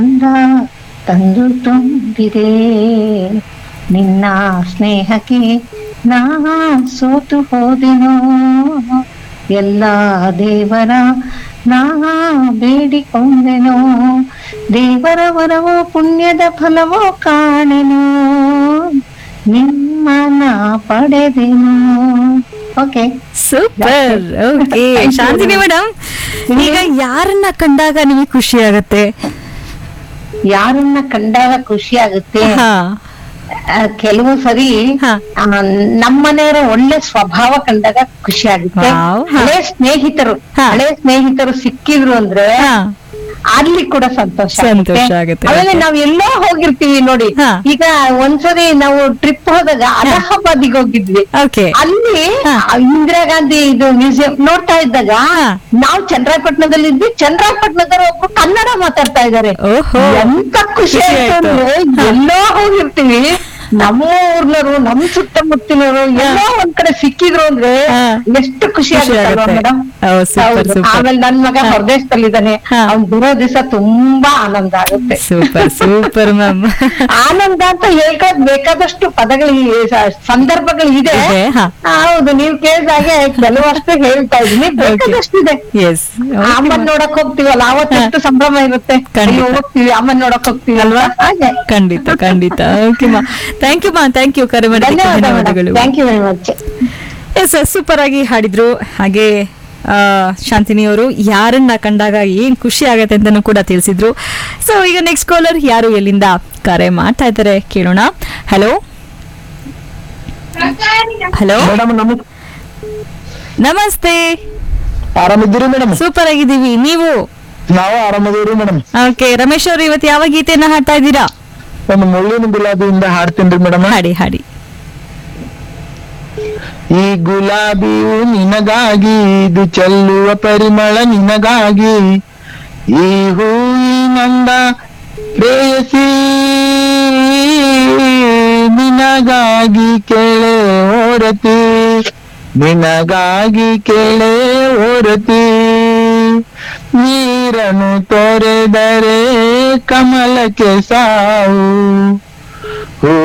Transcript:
ಅಂದ ತಂದು ತುಂಬಿದೆ ನಿನ್ನ ಸ್ನೇಹಕ್ಕೆ ನಾ ಸೋತು ಹೋದೆನೋ ಎಲ್ಲ ದೇವರ ನಾ ಬೇಡಿಕೊಂಡೆನೋ ದೇವರ ವರವೋ ಪುಣ್ಯದ ಫಲವೋ ಕಾಣೆನೋ ನಿಮ್ಮನ ಪಡೆದೆನು okay super okay Shantini madam ಈಗ ಯಾರನ್ನ ಕಂಡಾಗ ನಿಮಗೆ ಖುಷಿ ಆಗತ್ತೆ ಯಾರನ್ನ ಕಂಡಾಗ ಖುಷಿ ಆಗುತ್ತೆ ಹಾ ಆ, ಕೆಲವು ಸರಿ ಹಾ. ಆ, ನಮ್ಮನೆಯವರ ಒಳ್ಳೆ ಸ್ವಭಾವ ಕಂಡಾಗ ಖುಷಿ ಆಗುತ್ತೆ Wow. ಹಾ. ಹಳೆ ಸ್ನೇಹಿತರು ಹಾ. ಹಳೆ ಸ್ನೇಹಿತರು ಸಿಕ್ಕಿದ್ರು ಅಂದ್ರೆ ಹಾ ಅಲ್ಲಿ ಕೂಡ ಸಂತೋಷ ಸಂತೋಷ ಆಗುತ್ತೆ. ಆಮೇಲೆ ನಾವ್ ಎಲ್ಲೋ ಹೋಗಿರ್ತೀವಿ ನೋಡಿ ಹಾ. ಈಗ ಒಂದ್ಸರಿ ನಾವು ಟ್ರಿಪ್ ಹೋದಾಗ ಅಲಹಾಬಾದಿಗೆ ಹೋಗಿದ್ವಿ ಓಕೆ ಅಲ್ಲಿ ಹಾ. ಆ ಇಂದಿರಾ ಗಾಂಧಿ ಇದು ಮ್ಯೂಸಿಯಂ ನೋಡ್ತಾ ಇದ್ದಾಗ ಹಾ. ನಾವು ಚಂದ್ರಾಯಪಟ್ಟಣದಲ್ಲಿ ಇದ್ವಿ ಚಂದ್ರಾಯಪಟ್ಟಣದವರು ಒಬ್ರು ಕನ್ನಡ ಮಾತಾಡ್ತಾ ಇದ್ದಾರೆ ಓಹೋ ಎಂತ ಖುಷಿ ಖುಷಿ ಆಯ್ತು ಆಯ್ತು. ಅಂದ್ರೆ ಎಲ್ಲೋ ಹೋಗಿರ್ತೀವಿ ನಮ್ಮ ಊರ್ನವರು ನಮ್ ಸುತ್ತಮುತ್ತಲಿನವರು ಎಲ್ಲೋ ಒಂದ್ ಕಡೆ ಸಿಕ್ಕಿದ್ರು ಅಂದ್ರೆ ಹಾ. ಎಷ್ಟು ಖುಷಿ ಖುಷಿ ಆಗುತ್ತಲ್ವಾ ಆಗುತ್ತೆ. ಮೇಡಮ್ ಹೌದು, super, super. ಆಮೇಲೆ ನನ್ ಮಗ ಹಾ. ಹೊರದೇಶದಲ್ಲಿದ್ದಾನೆ ಹಾ. ಅವ್ನ್ ಬರೋ ದಿವಸ ತುಂಬಾ ಆನಂದ ಆಗುತ್ತೆ ಸೂಪರ್ ಸೂಪರ್ ಮ್ಯಾಮ್ ಆನಂದ ಅಂತ ಹೇಳ್ಕೊಳಕ್ ಬೇಕಾದಷ್ಟು ಪದಗಳು ಈ ಸ- ಸಂದರ್ಭಗಳು ಇದೆ ಇದೆ, ಹಾ. ಹೌದು ನೀವ್ ಕೇಳಿದಾಗೆ ಕೆಲವಷ್ಟು ಹೇಳ್ತಾ ಇದೀನಿ ಬೇಕಾದಷ್ಟಿದೆ ಎಸ್ ಅಮ್ಮನ್ ನೋಡಕ್ ಹೋಗ್ತೀವಲ್ಲ ಅವತ್ತೆಷ್ಟು ಸಂಭ್ರಮ ಇರುತ್ತೆ ಖಂಡಿತ. ಅಯ್ಯೋ, ಹೋಗ್ತೀವಿ ಅಮ್ಮನ್ ನೋಡಕ್ ಹೋಗ್ತೀವಿ ಅಲ್ವಾ ಹಾಗೆ ಖಂಡಿತ ಖಂಡಿತ ಓಕೆ ಮಾ ಥ್ಯಾಂಕ್ ಯು ಮಾ ಥ್ಯಾಂಕ್ ಯು ಕರೆ ಮಾಡೋದಕ್ಕೆ ಧನ್ಯವಾದ ಧನ್ಯವಾದಗಳು thank you very much yes super ಆಗಿ ಹಾಡಿದ್ರು ಹಾಗೆ ಆ, ಶಾಂತಿನಿ ಅವರು ಯಾರನ್ನ ಕಂಡಾಗ ಏನ್ ಖುಷಿ ಆಗತ್ತೆ ಅಂತಾನು ಕೂಡ ತಿಳಿಸಿದ್ರು ಸೊ ಈಗ ನೆಕ್ಸ್ಟ್ ಕಾಲರ್ ಯಾರು ಎಲ್ಲಿಂದ ಕರೆ ಮಾಡ್ತಾ ಇದ್ದಾರೆ ಕೇಳೋಣ ಹಲೋ ಹಲೋ ಮೇಡಮ್ ನಮಸ್ ನಮಸ್ತೆ ಆರಾಮಿದ್ದೀರಿ ಮೇಡಮ್ ಸೂಪರ್ ಆಗಿದ್ದೀವಿ ನೀವು ನಾವು ಆರಾಮದೀವ್ರಿ ಮೇಡಮ್ ಓಕೆ ರಮೇಶ್ ಅವರು ಇವತ್ತು ಯಾವ ಗೀತೆಯನ್ನ ಹಾಡ್ತಾ ಇದ್ದೀರಾ ಒಂದು ಮುಳ್ಳಿನ ಗುಲಾಬಿಯಿಂದ ಹಾಡ್ತೀನಿ ಮೇಡಮ್ ಹಾಡಿ ಹಾಡಿ ಈ ಗುಲಾಬಿಯು ನಿನಗಾಗಿ ಇದು ಚೆಲ್ಲುವ ಪರಿಮಳ ನಿನಗಾಗಿ ಈ ಹೂವಿನಂದ ಪ್ರೇಯಸಿ ನಿನಗಾಗಿ ಕೇಳೆ ಓರತಿ ನಿನಗಾಗಿ ಕೇಳೆ ಓರತಿ ನೀರನ್ನು ತೊರೆದರೆ ಕಮಲಕ್ಕೆ ಸಾವು